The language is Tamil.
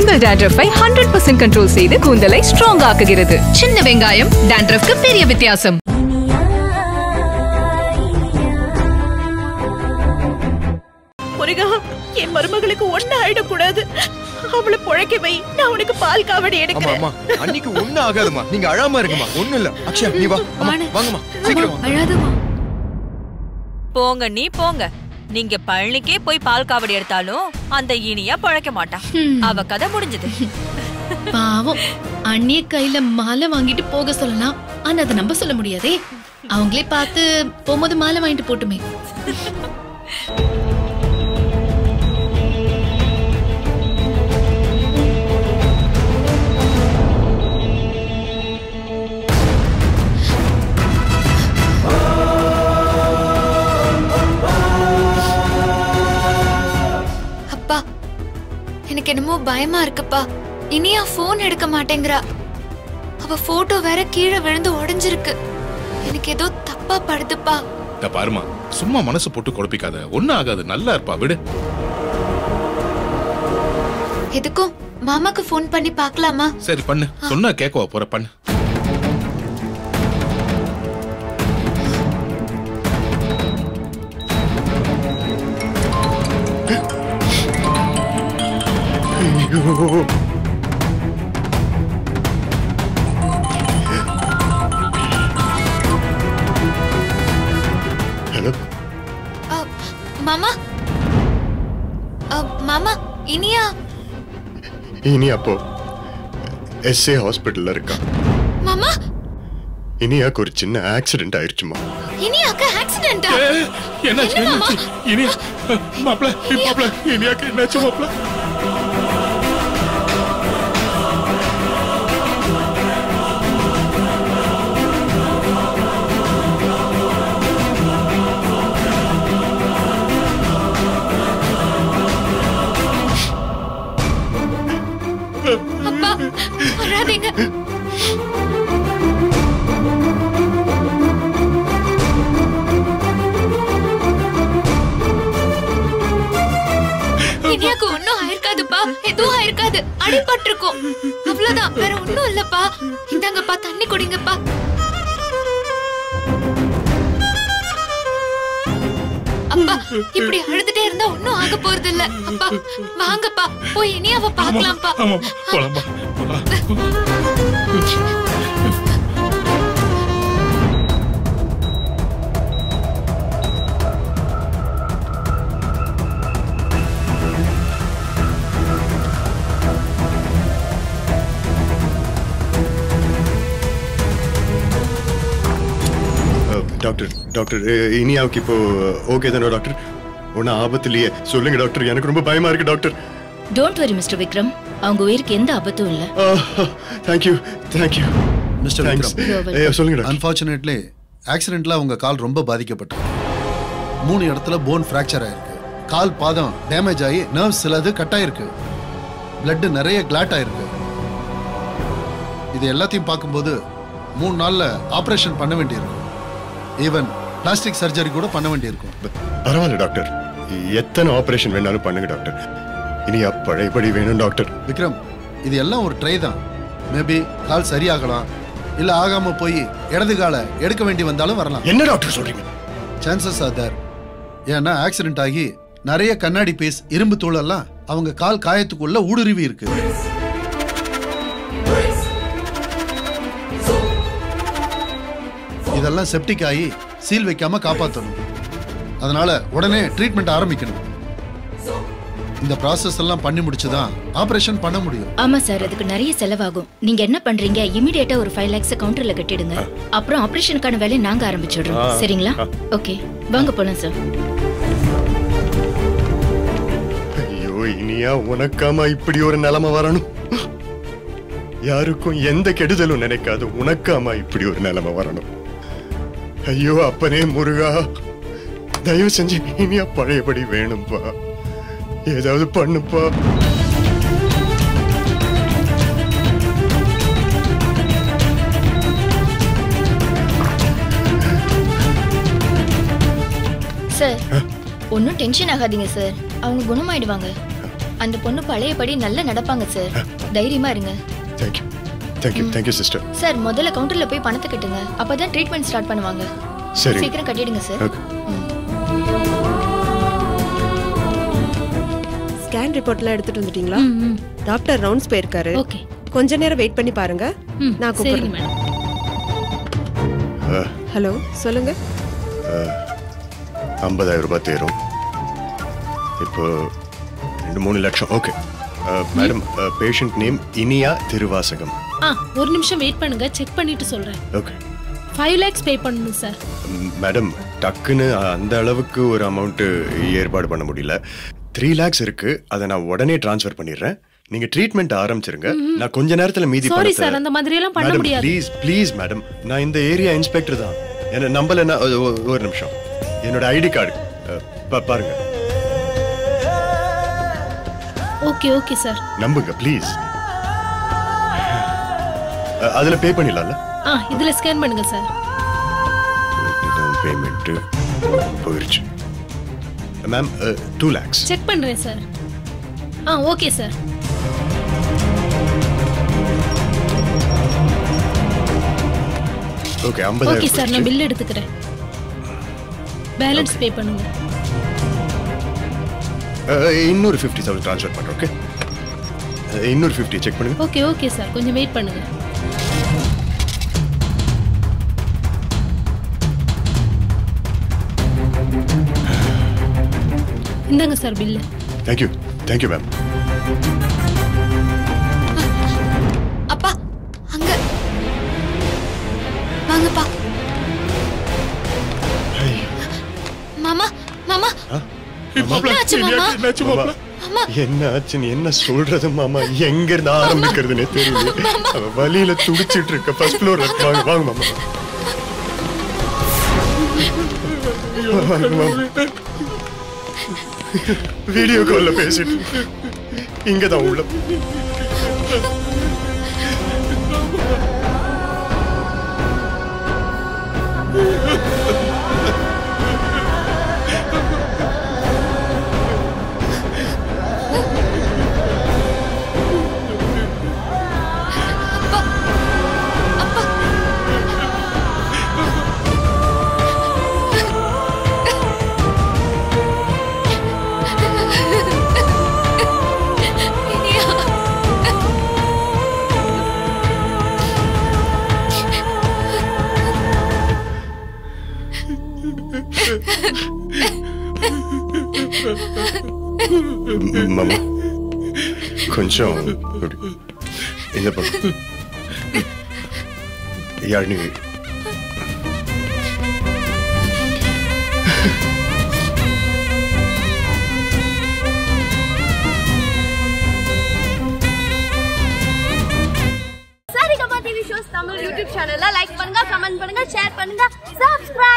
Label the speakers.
Speaker 1: உங்கள் டேண்ட்ரஃபை ஹண்ட்ரட் பர்சன்ட் கண்ட்ரோல் செய்து கூந்தலை ஸ்ட்ராங் ஆக்குகிறது சின்ன வெங்காயம் டேண்ட்ரஃப்க்கு பெரிய வித்தியாசம்
Speaker 2: முருகா என் மருமகளுக்கு ஒண்ணு ஆயிடக்கூடாது அவளை புழைக்க வை நான் உனக்கு பால் காவடி
Speaker 3: ஆமா
Speaker 2: எடுக்கிறேன்
Speaker 3: அம்மா அன்னைக்கு ஒண்ணு ஆகாதுமா நீங்க அழாம இருக்குமா ஒண்ணு இல்ல அக்ஷயா நீ வா அம்மா வாங்கம்மா சீக்கிரம் வா
Speaker 1: அழாதமா
Speaker 4: போங்க நீ போங்க நீங்க பழனிக்கே போய் பால் காவடி எடுத்தாலும் அந்த இனியா பழைக்க மாட்டா அவ கதை முடிஞ்சது
Speaker 5: பாவம் அண்ணிய கையில மாலை வாங்கிட்டு போக சொல்லலாம் ஆனா அதை நம்ப சொல்ல முடியாதே அவங்களே பார்த்து போகும்போது மாலை வாங்கிட்டு போட்டுமே
Speaker 6: அப்பா எனக்கு என்னமோ பயமா இருக்குப்பா இனியா ஃபோன் எடுக்க மாட்டேங்கிறா அவ போட்டோ வேற கீழே விழுந்து உடைஞ்சிருக்கு எனக்கு ஏதோ தப்பா படுதுப்பா
Speaker 7: இந்த பாருமா சும்மா மனசு போட்டு குழப்பிக்காத ஒண்ணும் ஆகாது நல்லா இருப்பா விடு
Speaker 6: எதுக்கும் மாமாக்கு ஃபோன் பண்ணி பார்க்கலாமா
Speaker 7: சரி பண்ணு சொன்னா கேட்கவா போற பண்ணு
Speaker 3: ஹலோ
Speaker 6: அ, மாமா அ, மாமா இனியா
Speaker 3: இனி அப்போ எஸ்ஏ ஹாஸ்பிட்டல்ல இருக்கா
Speaker 6: மாமா
Speaker 3: இனியாக்கு ஒரு சின்ன ஆக்சிடென்ட் ஆயிருச்சுமா
Speaker 6: இனியாக்கு ஆக்சிடென்ட்டா
Speaker 7: என்னாச்சு
Speaker 6: என்ன மாமா?
Speaker 7: என்னாச்சு இனி மாப்பிள மாப்பிள இனியாக்கு என்னாச்சு மாப்பிள
Speaker 6: அப்பா வராதீங்க இனியாக்கு ஒண்ணும் ஆயிருக்காதுப்பா எதுவும் ஆயிருக்காது அடிபட்டிருக்கும் அவ்வளவுதான் வேற ஒண்ணும் இல்லப்பா இந்தாங்கப்பா தண்ணி குடிங்கப்பா அப்பா இப்படி அழுதுட்டே இருந்தா ஒண்ணும் ஆக போறது இல்ல அப்பா வாங்கப்பா போய் இனியாவ பாக்கலாம்ப்பா
Speaker 7: ஆமா போலாம்பா போலாம்
Speaker 3: டாக்டர் டாக்டர் அஹ், இனியாவுக்கு இப்போ ஓகே தானே டாக்டர் ஒன்றும் ஆபத்து இல்லையே சொல்லுங்க டாக்டர் எனக்கு ரொம்ப பயமா இருக்கு doctor
Speaker 5: don't worry mister Vikram அவங்க உயிருக்கு எந்த ஆபத்தும் இல்ல
Speaker 3: thank you thank you
Speaker 8: mister
Speaker 3: thanks
Speaker 8: Vikram
Speaker 3: சொல்லுங்க டாக்டர்
Speaker 8: அன்ஃபார்ச்சுனேட்லி ஆக்சிடென்ட்ல உங்க கால் ரொம்ப பாதிக்கப்பட்டிருக்கு மூணு இடத்துல போன் ஃப்ராக்சர் ஆயிருக்கு கால் பாதம் டேமேஜ் ஆகி நர்வ்ஸ் சிலது கட் ஆயிருக்கு பிளட் நிறைய கிளாட் ஆயிருக்கு இது எல்லாத்தையும் பார்க்கும்போது மூணு நாள்ல ஆபரேஷன் பண்ண வேண்டியிருக்கும் ஈவன் பிளாஸ்டிக் சர்ஜரி கூட பண்ண வேண்டியிருக்கும்
Speaker 3: பரவாயில்ல டாக்டர் எத்தனை ஆபரேஷன் வேணாலும் பண்ணுங்க டாக்டர் இனியா பழையபடி வேணும் டாக்டர்
Speaker 8: விக்ரம் இது எல்லாம் ஒரு ட்ரை தான் மேபி கால் சரியாகலாம் இல்ல ஆகாம போய் இடது காலை எடுக்க வேண்டி வந்தாலும் வரலாம்
Speaker 3: என்ன டாக்டர் சொல்றீங்க
Speaker 8: சான்சஸ் ஆர் தேர் ஏன்னா ஆக்சிடென்ட் ஆகி நிறைய கண்ணாடி பீஸ் இரும்பு தூளெல்லாம் அவங்க கால் காயத்துக்குள்ள ஊடுருவி இருக்கு இதெல்லாம் செப்டிக் ஆகி சீல் வைக்காம காப்பாற்றணும் அதனால உடனே ட்ரீட்மெண்ட் ஆரம்பிக்கணும் இந்த ப்ராசஸ் எல்லாம் பண்ணி முடிச்சுதான் ஆபரேஷன் பண்ண முடியும்
Speaker 5: ஆமா சார் அதுக்கு நிறைய செலவாகும் நீங்க என்ன பண்றீங்க இமிடியேட்டா ஒரு ஃபைவ் லேக்ஸ் கவுண்டர்ல கட்டிடுங்க அப்புறம் ஆபரேஷனுக்கான வேலையை நாங்க ஆரம்பிச்சிடுறோம் சரிங்களா ஓகே வாங்க போலாம் சார்
Speaker 3: ஐயோ இனியா உனக்காம இப்படி ஒரு நிலைமை வரணும் யாருக்கும் எந்த கெடுதலும் நினைக்காது உனக்காம இப்படி ஒரு நிலைமை வரணும் ஐயோ அப்பனே முருகா தயவு செஞ்சு இனியா பழையபடி வேணும்பா ஏதாவது பண்ணுப்பா
Speaker 5: சார் ஒன்றும் டென்ஷன் ஆகாதீங்க சார் அவங்க குணமாயிடுவாங்க அந்த பொண்ணு பழையபடி நல்லா நடப்பாங்க சார் தைரியமா இருங்க
Speaker 3: thank you thank you thank you sister
Speaker 5: sir முதல்ல கவுண்டர்ல போய் பணத்தை கட்டுங்க அப்பதான் ட்ரீட்மெண்ட் ஸ்டார்ட் பண்ணுவாங்க
Speaker 3: சரி
Speaker 5: சீக்கிரம் கட்டிடுங்க சார்
Speaker 3: ஓகே
Speaker 9: ஸ்கேன் ரிப்போர்ட்லாம் எடுத்துட்டு வந்துட்டீங்களா டாக்டர் ரவுண்ட்ஸ் போயிருக்காரு
Speaker 5: ஓகே
Speaker 9: கொஞ்ச நேரம் வெயிட் பண்ணி பாருங்க நான் கூப்பிடுறேன்
Speaker 5: மேடம்
Speaker 9: ஹலோ சொல்லுங்க
Speaker 3: ஐம்பதாயிரம் ரூபாய் தேரும் இப்போ ரெண்டு மூணு லட்சம் okay madam patient name Iniya Thiruvasagam
Speaker 10: ஆ ஒரு நிமிஷம் வெயிட் பண்ணுங்க செக் பண்ணிட்டு சொல்றேன்
Speaker 3: ஓகே
Speaker 10: ஃபைவ் லேக்ஸ் பே பண்ணணும் சார்
Speaker 3: மேடம் டக்குன்னு அந்த அளவுக்கு ஒரு அமௌண்ட்டு ஏற்பாடு பண்ண முடியல த்ரீ லேக்ஸ் இருக்கு அதை நான் உடனே டிரான்ஸ்ஃபர் பண்ணிடுறேன் நீங்க ட்ரீட்மெண்ட் ஆரம்பிச்சிருங்க நான் கொஞ்ச நேரத்துல மீதி
Speaker 10: சாரி சார் அந்த மாதிரி எல்லாம் பண்ண
Speaker 3: மேடம்
Speaker 10: முடியாது
Speaker 3: ப்ளீஸ் ப்ளீஸ் மேடம் நான் இந்த ஏரியா இன்ஸ்பெக்டர் தான் என்ன நம்பலன்னா ஒ- ஒ- ஒரு நிமிஷம் என்னோட ஐடி கார்டு பாருங்க
Speaker 10: ஓகே ஓகே சார்
Speaker 3: நம்புங்க ப்ளீஸ் அதுல பே பண்ணிடலாம்ல
Speaker 10: ஆ இதுல ஸ்கேன் பண்ணுங்க சார்
Speaker 3: டவுன் பேமெண்ட்டு போயிருச்சு மேம் டூ லேக்ஸ்
Speaker 10: செக் பண்றேன் சார் ஆ ஓகே சார்
Speaker 3: ஓகே
Speaker 10: ஓகே
Speaker 3: ஐம்பதாயிரம்
Speaker 10: சார் நான்
Speaker 3: போயிருச்சு.
Speaker 10: பில் எடுத்துக்கிறேன் பேலன்ஸ் பே பண்ணுங்க
Speaker 3: அஹ், இன்னொரு ஃபிஃப்டி தௌசண்ட் ட்ரான்ஸ்ஃபர் பண்ணுறேன் ஓகே இன்னொரு ஃபிஃப்டி செக் பண்ணுங்க
Speaker 10: ஓகே ஓகே சார் கொஞ்சம் வெயிட் பண்ணுங்க இந்தாங்க sir bill
Speaker 3: thank you thank you ma'am
Speaker 6: அப்பா அங்க வாங்கப்பா மாமா மாமா என்னாச்சு மாமா
Speaker 3: மாமா என்ன ஆச்சுன்னு என்ன சொல்றது மாமா எங்க இருந்து ஆரம்பிக்கிறதுனே தெரியல அவ வலியில துடிச்சிட்டு இருக்க ஃபர்ஸ்ட் ஃப்ளோர் வாங்க வாங்க மாமா வாங்க, மாமா. வீடியோ கால்ல பேசிட்டு இங்கதான் உள்ள
Speaker 6: இனியா
Speaker 3: மாமா கொஞ்சம் இப்படி. இந்த பக்கம் Yazhini
Speaker 11: Saregama TV shows Tamil YouTube சேனல்ல லைக் பண்ணுங்க கமெண்ட் பண்ணுங்க ஷேர் பண்ணுங்க சப்ஸ்கிரைப்